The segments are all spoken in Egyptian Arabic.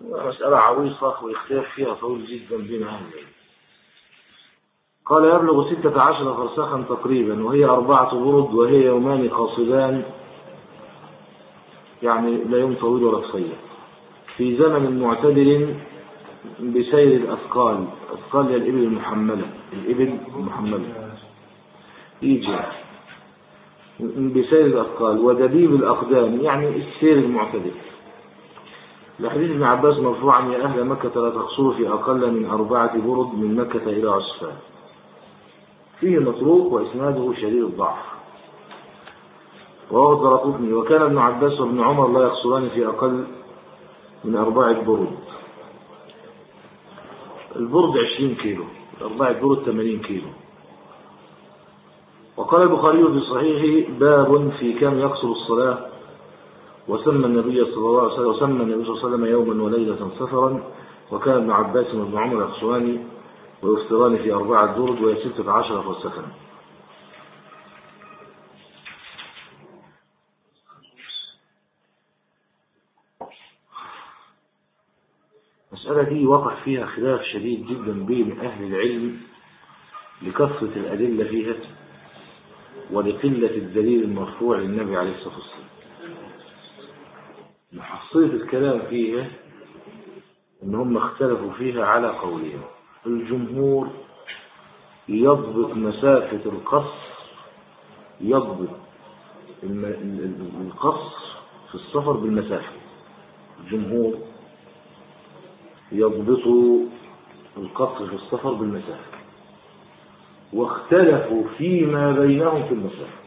مسألة عويصة واختلاف فيها طويل جدا بين أهل العلم قال يبلغ ستة عشر فرسخا تقريبا وهي أربعة برد وهي يومان قاصدان يعني لا يوم طويل ولا قصير في زمن معتدل بسير الأثقال أثقال هي الإبل المحملة الإبل المحملة يجي بسير الأثقال ودبيب الأقدام يعني السير المعتدل لحديث ابن عباس مرفوعا يا أهل مكة لا تقصروا في أقل من أربعة برد من مكة إلى عصفان فيه مطروق وإسناده شديد الضعف وهو الدرقطني وكان ابن عباس وابن عمر لا يقصران في أقل من أربعة برد البرد عشرين كيلو أربعة برد ثمانين كيلو وقال البخاري في صحيحه باب في كم يقصر الصلاة وسمى النبي صلى الله عليه وسلم وسمى النبي صلى الله عليه وسلم يوما وليلة سفرا وكان ابن عباس وابن عمر يقصران ويفطران في أربعة درج وهي ستة عشر فسخا المسألة دي وقع فيها خلاف شديد جدا بين أهل العلم لكثرة الأدلة فيها ولقلة الدليل المرفوع للنبي عليه الصلاة والسلام محصية الكلام فيها ان هم اختلفوا فيها على قولين الجمهور يضبط مسافة القصر يضبط القصر في السفر بالمسافة الجمهور يضبط القصر في السفر بالمسافة واختلفوا فيما بينهم في المسافة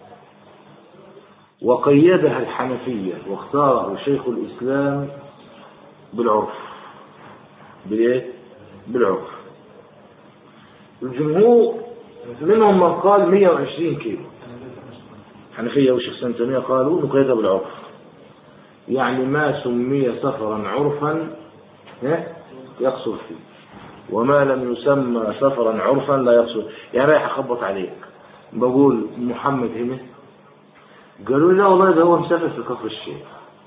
وقيدها الحنفية واختاره شيخ الإسلام بالعرف بالإيه؟ بالعرف الجمهور منهم من قال 120 كيلو حنفية وشيخ سنة تيمية قالوا نقيدها بالعرف يعني ما سمي سفرا عرفا يقصر فيه وما لم يسمى سفرا عرفا لا يقصر يعني رايح اخبط عليك بقول محمد هنا قالوا لي لا والله ده هو مسافر في كفر الشيخ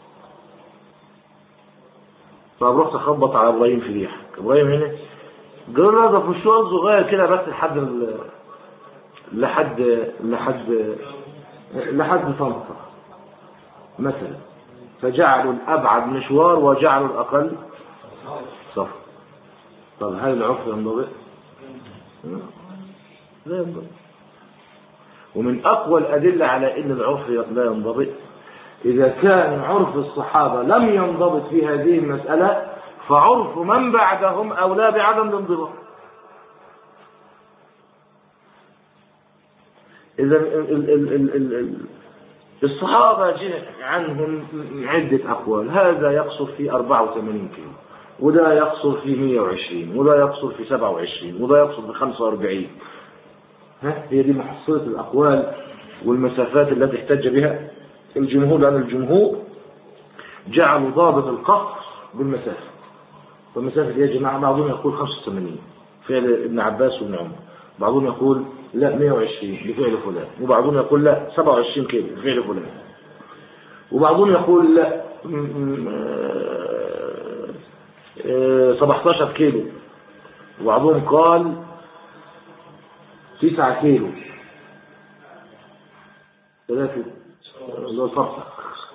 طب رحت اخبط على ابراهيم في ريحك ابراهيم هنا قالوا له ده فشوار صغير كده بس لحد ال... لحد لحد لحد طنطا مثلا فجعلوا الابعد مشوار وجعلوا الاقل سفر طب هل العرف ينضبط؟ لا ينضبط ومن اقوى الادله على ان العرف لا ينضبط إذا كان عرف الصحابة لم ينضبط في هذه المسألة فعرف من بعدهم أولى بعدم الانضباط إذا الصحابة جاء عنهم عدة أقوال هذا يقصر في 84 كيلو وده يقصر في 120 وده يقصر في 27 وده يقصر في 45 ها هي دي محصلة الأقوال والمسافات التي احتج بها الجمهور لأن الجمهور جعلوا ضابط القصر بالمسافة والمسافة يا جماعة بعضهم يقول 85 فعل ابن عباس وابن عمر بعضهم يقول لا 120 لفعل فلان وبعضهم يقول لا 27 كيلو لفعل فلان وبعضهم يقول لا 17 كيلو وبعضهم قال 9 كيلو ثلاثة اللي هو الفرق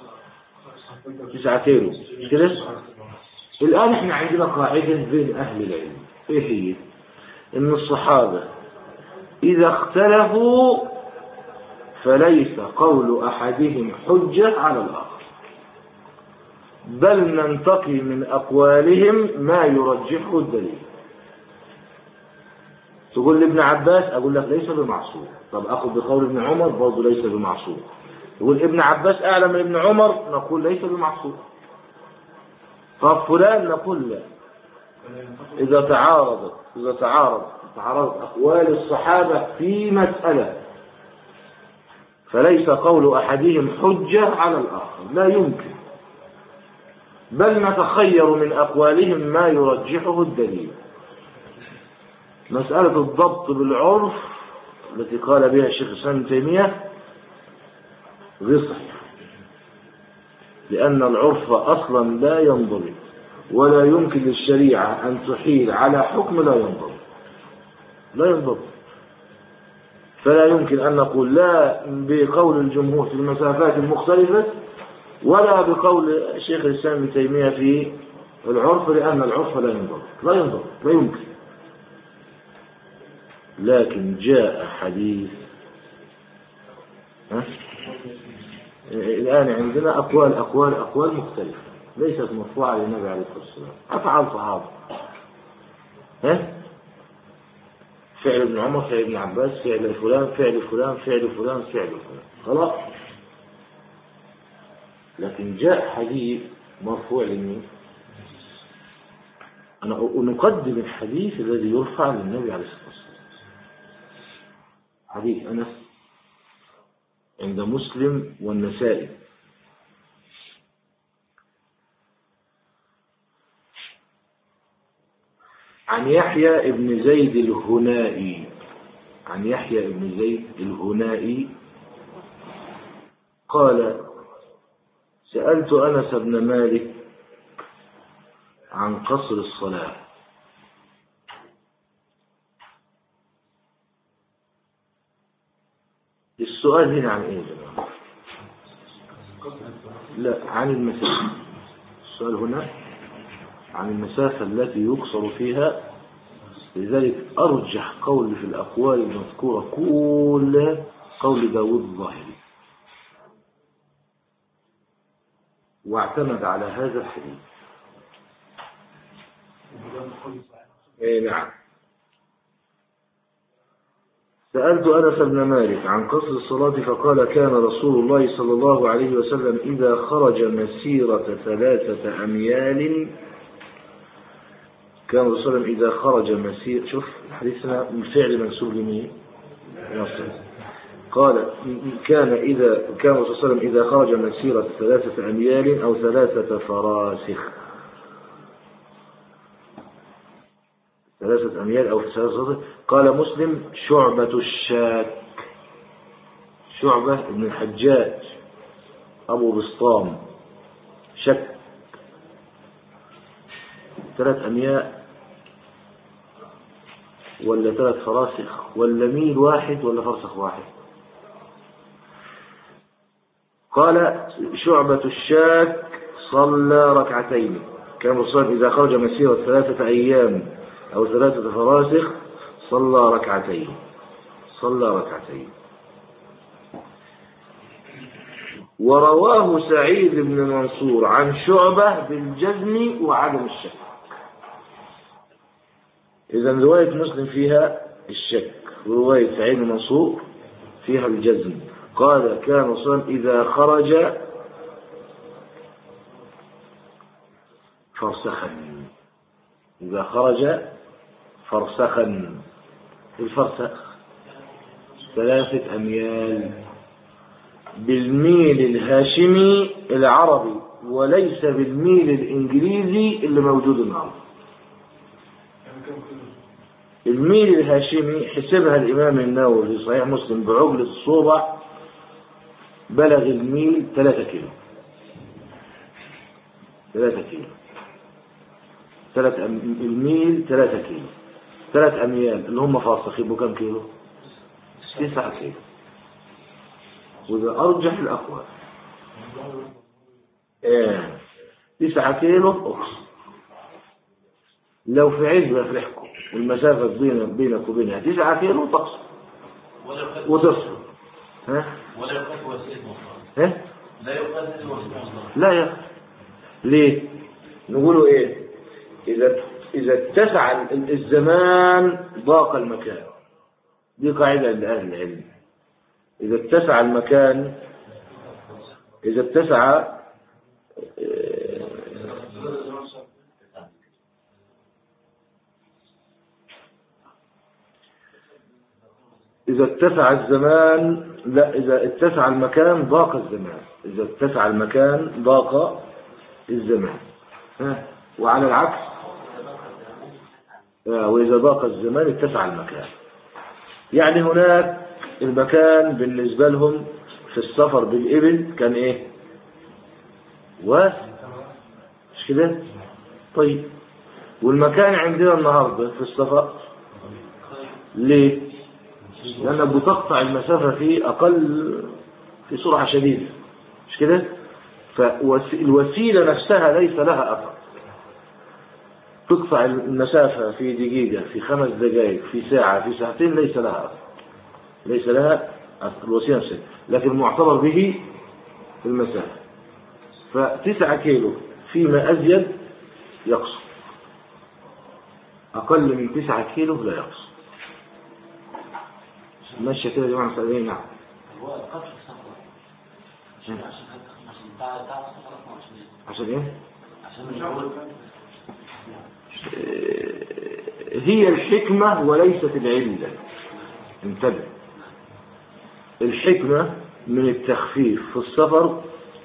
تسعة كيلو مش كده الآن احنا عندنا قاعدة بين أهل العلم ايه هي ان الصحابة إذا اختلفوا فليس قول أحدهم حجة على الآخر بل ننتقي من أقوالهم ما يرجحه الدليل تقول لابن عباس أقول لك ليس بمعصوم طب أخذ بقول ابن عمر برضه ليس بمعصوم يقول ابن عباس أعلى من ابن عمر نقول ليس بمعصوم طب فلان نقول لا إذا تعارضت إذا تعارض تعارضت أقوال الصحابة في مسألة فليس قول أحدهم حجة على الآخر لا يمكن بل نتخير من أقوالهم ما يرجحه الدليل مسألة الضبط بالعرف التي قال بها الشيخ الإسلام تيمية غير صحيح لأن العرف أصلا لا ينضبط ولا يمكن للشريعة أن تحيل على حكم لا ينضبط لا ينضبط فلا يمكن أن نقول لا بقول الجمهور في المسافات المختلفة ولا بقول شيخ الإسلام ابن تيمية في العرف لأن العرف لا ينضبط لا ينضبط لا يمكن لكن جاء حديث ها؟ الآن عندنا أقوال أقوال أقوال مختلفة ليست مرفوعة للنبي عليه الصلاة والسلام أفعال صحابة ها؟ فعل ابن عمر فعل ابن عباس فعل فلان فعل فلان فعل فلان فعل فلان خلاص لكن جاء حديث مرفوع لمين أنا نقدم الحديث الذي يرفع للنبي عليه الصلاة والسلام حديث أنس عند مسلم والنسائي عن يحيى بن زيد الهنائي عن يحيى بن زيد الهنائي قال سألت أنس بن مالك عن قصر الصلاة السؤال هنا عن ايه يا جماعة لا عن المسافة السؤال هنا عن المسافة التي يقصر فيها لذلك أرجح قول في الأقوال المذكورة كلها قول داود الظاهري واعتمد على هذا الحديث اي نعم سألت أنس بن مالك عن قصر الصلاة فقال كان رسول الله صلى الله عليه وسلم إذا خرج مسيرة ثلاثة أميال كان الرسول صلى الله عليه وسلم إذا خرج مسير شوف حديثنا من فعل منسوب لمين قال كان إذا كان الرسول صلى الله عليه وسلم إذا خرج مسيرة ثلاثة أميال أو ثلاثة فراسخ ثلاثة أميال أو ثلاثة قال مسلم شعبة الشاك شعبة بن الحجاج أبو بسطام شك ثلاث أمياء ولا ثلاث فراسخ ولا ميل واحد ولا فرسخ واحد قال شعبة الشاك صلى ركعتين كان الرسول إذا خرج مسيرة ثلاثة أيام أو ثلاثة فراسخ صلى ركعتين صلى ركعتين ورواه سعيد بن منصور عن شعبة بالجزم وعدم الشك إذا رواية مسلم فيها الشك ورواية سعيد بن منصور فيها الجزم قال كان صلى إذا خرج فرسخا إذا خرج فرسخا الفرسخ ثلاثة أميال بالميل الهاشمي العربي وليس بالميل الإنجليزي اللي موجود النهارده الميل الهاشمي حسبها الإمام النووي في صحيح مسلم بعجلة الصوبع بلغ الميل 3 كيلو 3 كيلو 3 الميل 3 كيلو 3 أميال اللي هم فاصخين بكم كيلو 9 كيلو وده أرجح الأقوال ايه 9 كيلو أقصى لو في عزبة في ريحكم والمسافة بينك بينك وبينها 9 كيلو تقصر وتصل ها ولا يقاس وسيله مواصلات ها لا يقاس وسيله مواصلات لا يا ليه نقولوا ايه اذا اذا اتسع الزمان ضاق المكان دي قاعدة لأهل العلم إذا اتسع المكان إذا اتسع إذا اتسع الزمان لا إذا اتسع المكان ضاق الزمان إذا اتسع المكان ضاق الزمان ها وعلى العكس آه، وإذا ضاق الزمان اتسع المكان يعني هناك المكان بالنسبة لهم في السفر بالإبل كان إيه واسع مش كده طيب والمكان عندنا النهاردة في السفر ليه لأنك بتقطع المسافة فيه أقل في سرعة شديدة مش كده فالوسيلة نفسها ليس لها أثر تقطع المسافة في دقيقة في خمس دقائق في ساعة في ساعتين ليس لها أثر ليس لها أثر الوسيلة نفسها لكن معتبر به في المسافة فتسعة كيلو فيما أزيد يقصر أقل من تسعة كيلو لا يقصر ماشية كده يا جماعة مسألين نعم هو قبل السفر عشان عشان عشان بعد بعد السفر 22 عشان ايه؟ عشان نقول هي الحكمة وليست العلة انتبه الحكمة من التخفيف في السفر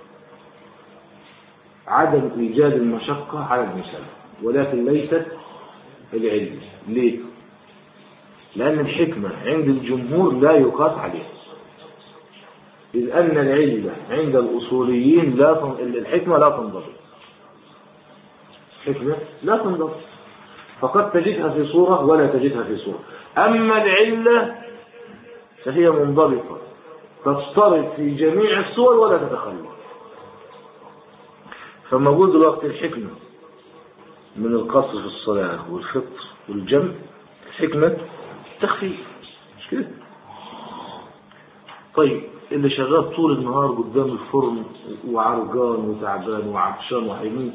عدم إيجاد المشقة على الإنسان ولكن ليست العلة ليه؟ لأن الحكمة عند الجمهور لا يقاس عليها إذ أن العلة عند الأصوليين لا تن... الحكمة لا تنضبط حكمة لا تنضبط فقد تجدها في صورة ولا تجدها في صورة أما العلة فهي منضبطة تضطرد في جميع الصور ولا تتخلف فموجود دلوقتي الحكمة من القصر في الصلاة والفطر والجمع حكمة تخفيف مش كده طيب اللي شغال طول النهار قدام الفرن وعرجان وتعبان وعطشان وهيموت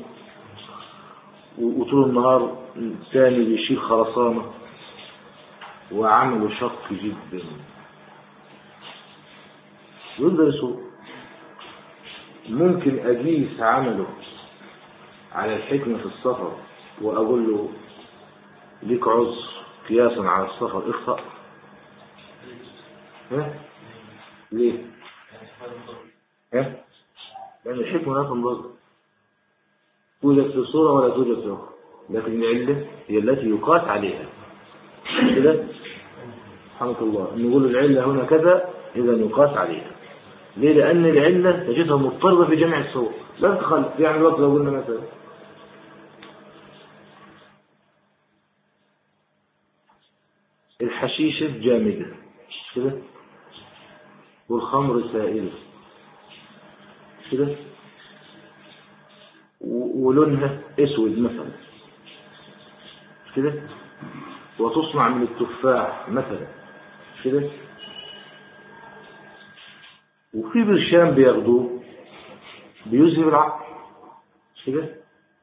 وطول النهار تاني بيشيل خرسانة وعمله شق جدا يقدر يسوق ممكن أقيس عمله على الحكمة في السفر وأقول له ليك عذر قياسا على السفر اخطأ ها؟ ليه؟ ها؟ لأن الحكمة لا تنضبط توجد في الصورة ولا توجد في الأخرى لكن العلة هي التي يقاس عليها كده سبحانك الله نقول العلة هنا كذا إذا يقاس عليها ليه لأن العلة تجدها مضطردة في جميع الصور لا تخلف يعني الوقت لو قلنا مثلا الحشيشة جامدة مش كده والخمر سائلة مش كده و- ولونها اسود مثلا مش كده وتصنع من التفاح مثلا مش كده وفي برشام بياخدوه بيذهب العقل مش كده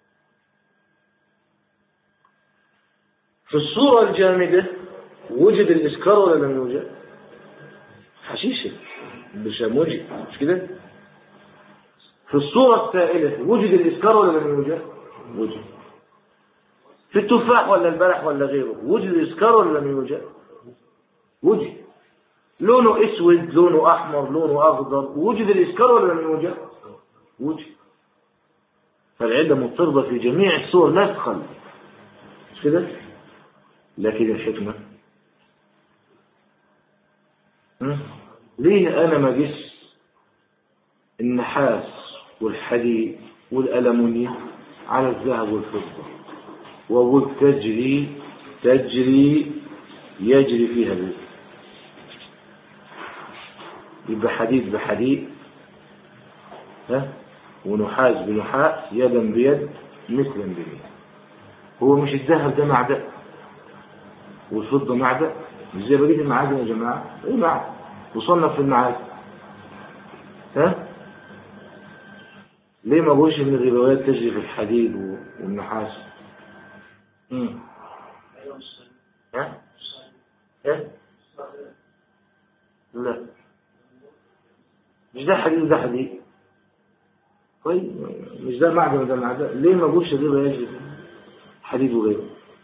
في الصورة الجامدة وجد الإسكار ولا لم يوجد حشيشة البرشام وجد مش كده في الصورة السائلة وجد الإسكار ولا لم يوجد وجد في التفاح ولا البلح ولا غيره وجد الإسكار ولا لم يوجد وجد لونه اسود لونه احمر لونه اخضر وجد الاسكار ولا لم يوجد وجد فالعله مضطرده في جميع الصور لا تخل مش كده لكن الحكمه هم؟ ليه انا ما جس النحاس والحديد والالمنيوم على الذهب والفضه وقلت تجري تجري يجري فيها الرزق يبقى حديد بحديد ها ونحاس بنحاس يدا بيد مثلا بمثل هو مش الذهب ده معدن والفضة معدن مش زي بقية المعادن يا جماعة ايه معدن وصنف في المعادن ها ليه ما بقولش ان الربويات تجري في الحديد و- والنحاس مم. ها ها لا مش ده حديد وده حديد طيب مش ده معدن وده معدن ليه ما اقولش الربا يجري حديد وغيره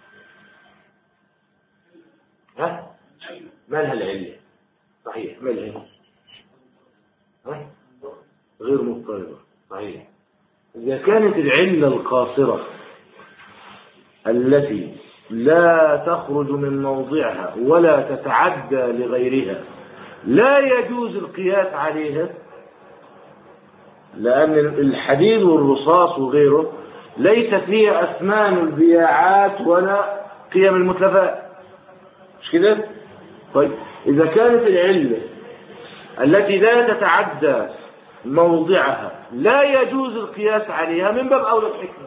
ها مالها العلة صحيح مالها العلة ها غير مضطربة صحيح إذا كانت العلة القاصرة التي لا تخرج من موضعها ولا تتعدى لغيرها لا يجوز القياس عليها لأن الحديد والرصاص وغيره ليست هي أثمان البياعات ولا قيم المتلفات مش كده طيب إذا كانت العلة التي لا تتعدى موضعها لا يجوز القياس عليها من باب أولى الحكمة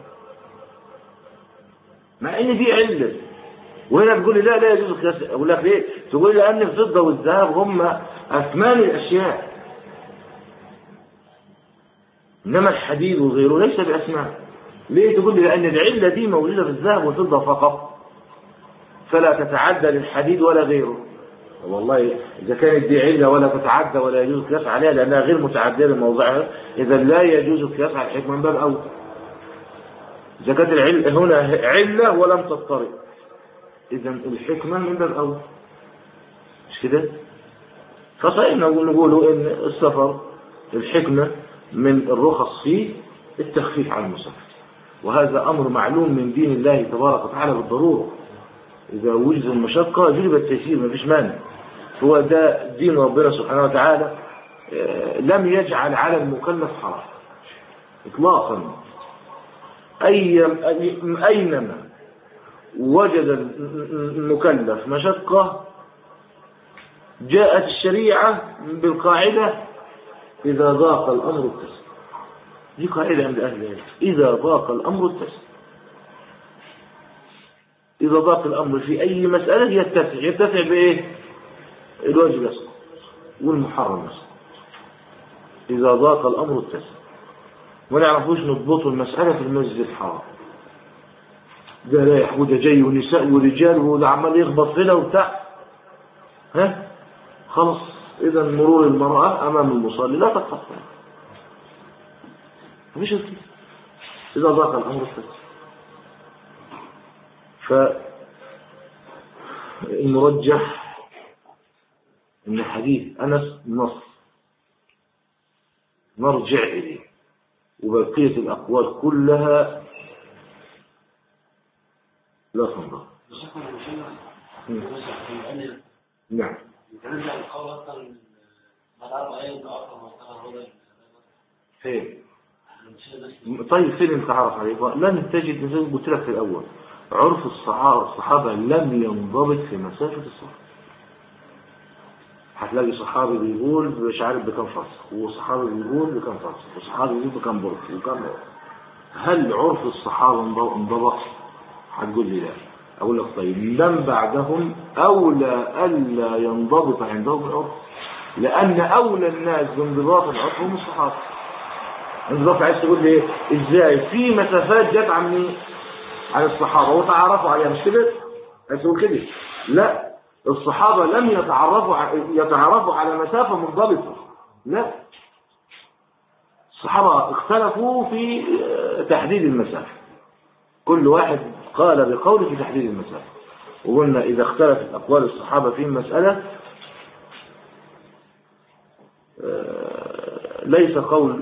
مع ان دي علة وهنا تقول لي لا لا يجوز القياس اقول لك ليه تقول لي لان الفضة والذهب هم اثمان الاشياء انما الحديد وغيره ليس باثمان ليه تقول لي لان العلة دي موجودة في الذهب والفضة فقط فلا تتعدى للحديد ولا غيره والله إذا كانت دي علة ولا تتعدى ولا يجوز القياس عليها لأنها غير متعدية لموضعها إذا لا يجوز القياس على الحكمة من باب أولى إذا كانت العلة هنا علة ولم تضطرب إذا الحكمة من باب أولى مش كده؟ فصحيح نقول إن السفر الحكمة من الرخص فيه التخفيف عن المسافر وهذا أمر معلوم من دين الله تبارك وتعالى بالضرورة إذا وجد المشقة جلب التيسير ما فيش مانع هو ده دين ربنا سبحانه وتعالى لم يجعل على المكلف حرج إطلاقا أي أينما وجد المكلف مشقة جاءت الشريعة بالقاعدة إذا ضاق الأمر اتسع دي قاعدة عند أهل العلم إذا ضاق الأمر اتسع إذا ضاق الأمر في أي مسألة يتسع يتسع بإيه الواجب يسقط والمحرم يسقط إذا ضاق الأمر اتسع ما نعرفوش نضبطوا المسألة في المسجد الحرام ده رايح وده جاي ونساء ورجال وده عمال يخبط هنا وبتاع ها خلاص إذا مرور المرأة أمام المصلي لا تقطع مفيش كده إذا ضاق الأمر اتسع فالمرجح ان حديث انس نص نرجع اليه وبقيه الاقوال كلها لا تنظر نعم فين طيب فين انت عارف عليه لن تجد زي ما قلت لك في الاول عرف الصحابة الصحابة لم ينضبط في مسافة السفر هتلاقي صحابي بيقول مش عارف بكم فصل وصحابي بيقول بكم فصل وصحابي بيقول بكم برد وكم هل عرف الصحابة انضبط هتقول لي لا أقول لك طيب من بعدهم أولى ألا ينضبط عندهم العرف لأن أولى الناس بانضباط العرف هم الصحابة انضباط عايز تقول لي إيه؟ إزاي في مسافات جت عن مين عن الصحابة وتعرفوا عليها مش كده عايز تقول كده لا الصحابة لم يتعرفوا يتعرفوا على مسافة منضبطة لا الصحابة اختلفوا في تحديد المسافة كل واحد قال بقوله في تحديد المسافة وقلنا إذا اختلفت أقوال الصحابة في مسألة ليس قول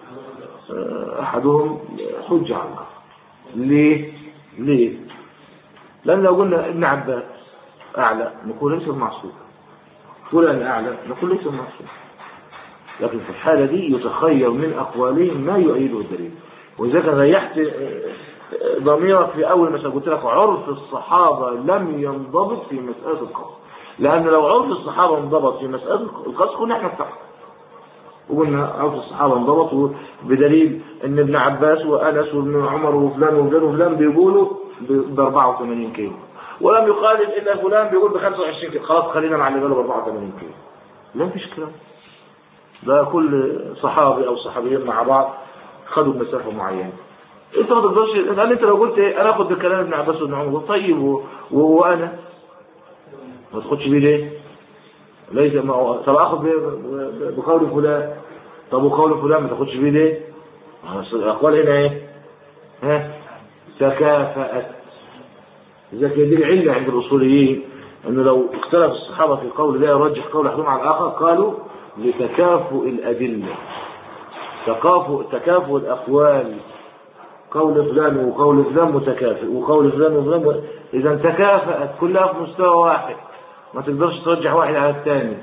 أحدهم حجة على الآخر ليه؟ ليه؟ لأن لو قلنا ابن عباس أعلى نقول ليس المعصوم فلان أعلى نقول ليس المعصوم لكن في الحالة دي يتخير من أقوالهم ما يؤيده الدليل وإذا ريحت ضميرك في أول مسألة قلت لك عرف الصحابة لم ينضبط في مسألة القصر لأن لو عرف الصحابة انضبط في مسألة القصر كنا احنا اتفقنا وقلنا عرف الصحابة انضبطوا بدليل ان ابن عباس وانس وابن عمر وفلان وفلان وفلان بيقولوا ب 84 كيلو ولم يخالف الا فلان بيقول ب 25 كيلو خلاص خلينا مع اللي قالوا ب 84 كيلو لا مفيش كلام ده كل صحابي او صحابيين مع بعض خدوا مسافه معينه انت ما تقدرش لان انت لو قلت ايه انا اخد بكلام ابن عباس وابن عمر طيب و... و... وانا ما تاخدش بيه ليه؟ ليس ما هو طب اخد بقول فلان طب وقول فلان ما تاخدش بيه ليه؟ الاقوال هنا ايه؟ ها؟ تكافأت إذا كان دي العلة عند الأصوليين أنه لو اختلف الصحابة في قول لا يرجح قول أحدهم على الآخر قالوا لتكافؤ الأدلة تكافؤ تكافؤ الأقوال قول فلان وقول فلان متكافئ وقول فلان وفلان إذا تكافأت كلها في مستوى واحد ما تقدرش ترجح واحد على الثاني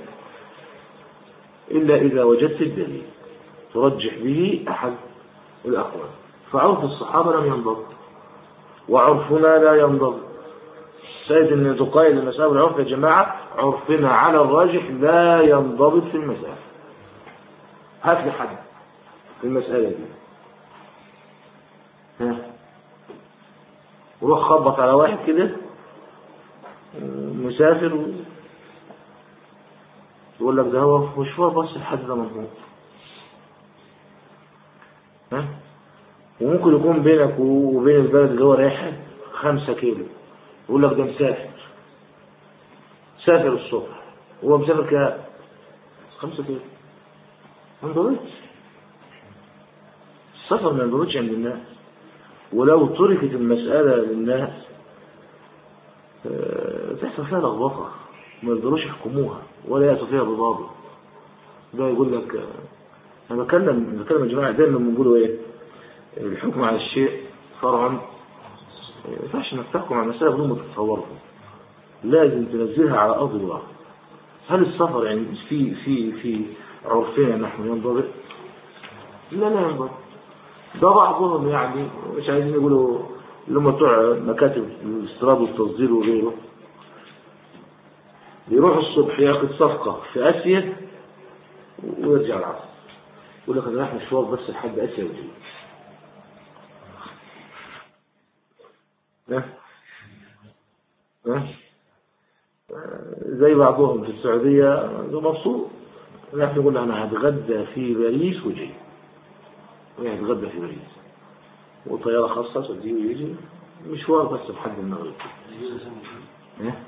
إلا إذا وجدت الدليل ترجح به أحد الأقوال فعرف الصحابة لم ينضبط وعرفنا لا ينضبط سيد ان تقايد المسألة بالعرف يا جماعة عرفنا على الراجح لا ينضبط في المسألة هات لي حد في المسألة دي ها وروح خبط على واحد كده مسافر و... يقول لك ده هو في مشوار بس لحد ده مضبوط ها وممكن يكون بينك وبين البلد اللي هو رايحها خمسة كيلو يقول لك ده مسافر سافر الصبح هو مسافر كام خمسة كيلو ما انضبطش السفر ما انضبطش عند الناس ولو تركت المسألة للناس آه، تحصل فيها لخبطة ما يقدروش يحكموها ولا يأتوا فيها بضابط ده يقول لك آه، انا بتكلم بتكلم يا جماعه دايما بنقولوا ايه الحكم على الشيء فرعا ما ينفعش انك تحكم على المسألة بدون ما تتصورها لازم تنزلها على أرض الواقع هل السفر يعني في في في عرفنا نحن ينضبط؟ لا لا ينضبط ده بعضهم يعني مش عايزين يقولوا اللي هم بتوع مكاتب الاستيراد والتصدير وغيره يروح الصبح ياخد صفقة في آسيا ويرجع العصر يقول لك انا رايح مشوار بس لحد آسيا وجاي ها ها زي بعضهم في السعودية مبسوط لكن يقول أنا هتغدى في باريس وجاي ويتغدى في باريس وطيارة خاصة توديه ويجي مشوار بس لحد المغرب ها؟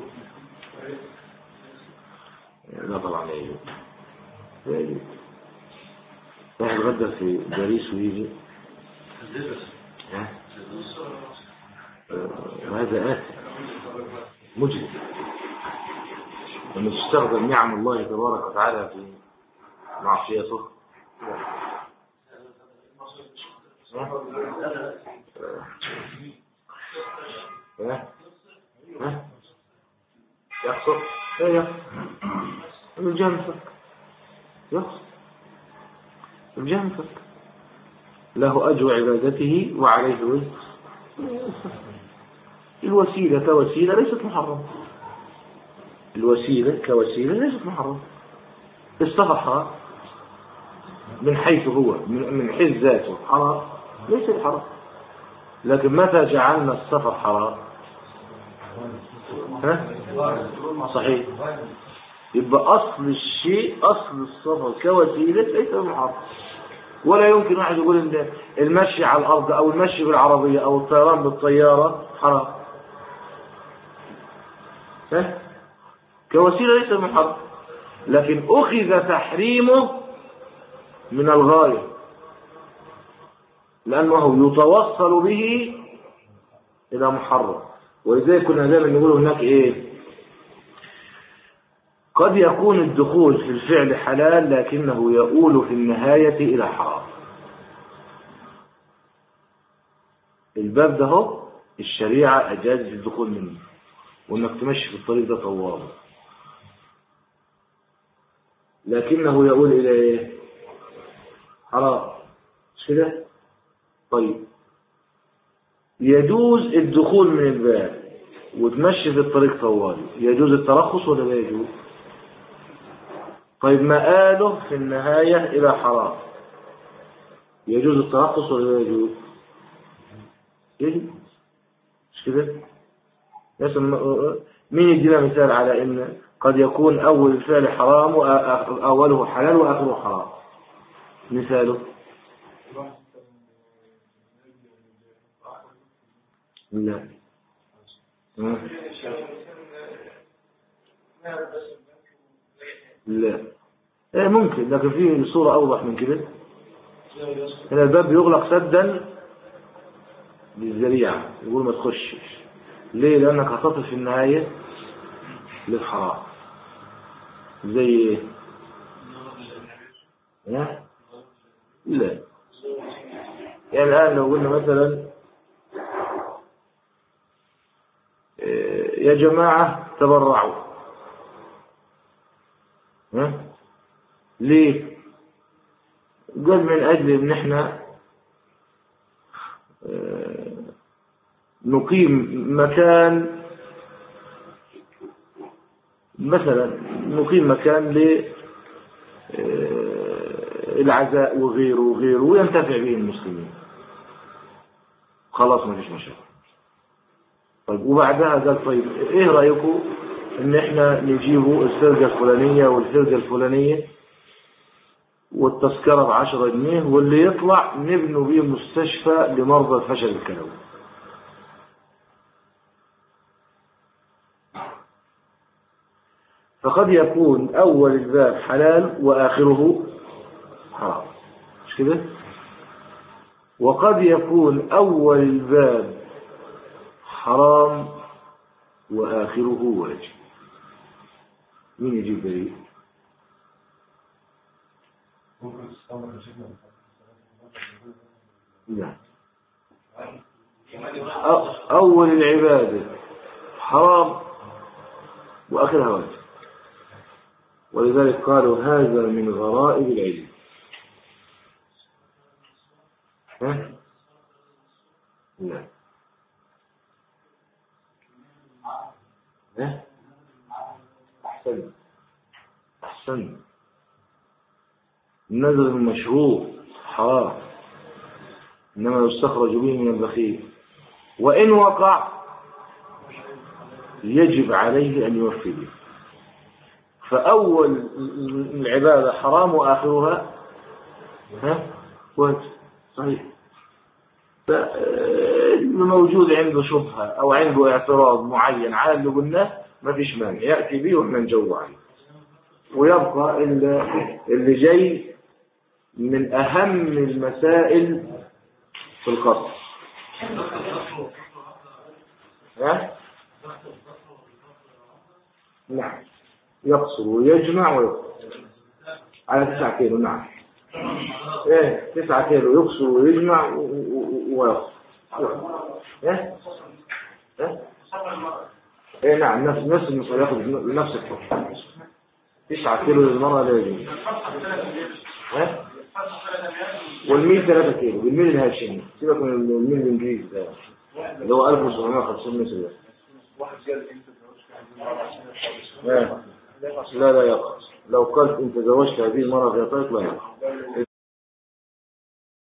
لا طبعا ايوه ايوه واحد غدا في باريس ويجي ها؟ آه، وهذا آثم مجرم لما تستخدم نعم الله تبارك وتعالى في معصيته ها؟ ها؟ يقصد ايه يقصد الجنفك يقصد الجنفك له أجر عبادته وعليه وزر الوسيلة كوسيلة ليست محرمة الوسيلة كوسيلة ليست محرمة السفر حرام من حيث هو من من حيث ذاته حرام ليس بحرام لكن متى جعلنا السفر حرام ها؟ صحيح يبقى أصل الشيء أصل السفر كوسيلة ليس بحرام ولا يمكن واحد يقول ان المشي على الأرض أو المشي بالعربية أو الطيران بالطيارة حرام ها؟ كوسيلة ليس محرم لكن أخذ تحريمه من الغاية لأنه يتوصل به إلى محرم ولذلك كنا دائما نقول هناك إيه قد يكون الدخول في الفعل حلال لكنه يؤول في النهاية إلى حرام الباب ده هو الشريعة أجازت الدخول منه وإنك تمشي في الطريق ده طوال لكنه يؤول إلى إيه حرام مش كده طيب يجوز الدخول من الباب وتمشي في الطريق طوال يجوز الترخص ولا لا يجوز طيب مآله في النهاية إلى حرام يجوز الترخص ولا لا يجوز يجوز مش كده مثلا مين يدينا مثال على ان قد يكون اول الفعل حرام واوله حلال واخره حرام مثاله لا لا ايه ممكن لكن في صورة اوضح من كده هنا الباب يغلق سدا بالذريعة يقول ما تخشش ليه لانك هتصل في النهاية للحرام زي ايه ها؟ لا يعني الآن لو قلنا مثلا يا جماعة تبرعوا ها؟ ليه قال من أجل ان احنا نقيم مكان مثلا نقيم مكان للعزاء وغيره وغيره وينتفع به المسلمين خلاص ما فيش مشاكل طيب وبعدها قال طيب ايه رأيكم ان احنا نجيبوا الفرقة الفلانية والفرقة الفلانية والتذكرة بعشرة جنيه واللي يطلع نبنوا بيه مستشفى لمرضى الفشل الكلوي فقد يكون أول الباب حلال وآخره حرام مش كده وقد يكون أول الباب حرام وآخره واجب مين يجيب دليل لا أ- أول العبادة حرام وآخرها واجب ولذلك قالوا هذا من غرائب العلم ها؟ لا ها؟ أحسن أحسن النذر المشروع حرام إنما يستخرج به من البخيل وإن وقع يجب عليه أن يوفي به فأول العبادة حرام وآخرها ها واجب صحيح موجود عنده شبهة أو عنده اعتراض معين على اللي قلناه ما فيش مانع يأتي به واحنا نجاوب عليه ويبقى اللي, اللي جاي من أهم المسائل في القصر ها؟ نعم يقصر ويجمع ويقصر على تسعة كيلو نعم ايه تسعة كيلو يقصر ويجمع و- و- ويقصر ايه ايه ايه نعم نفس نفس المصاري ياخذ نفس الحكم تسعة كيلو للمرأة لا يجوز ها والميل 3 كيلو بالميل الهاشمي سيبك من الميل الانجليزي ده اللي هو 1750 متر ده لا لا لا يقع لو قلت انت زوجت هذه المرة غيطيت لا يقع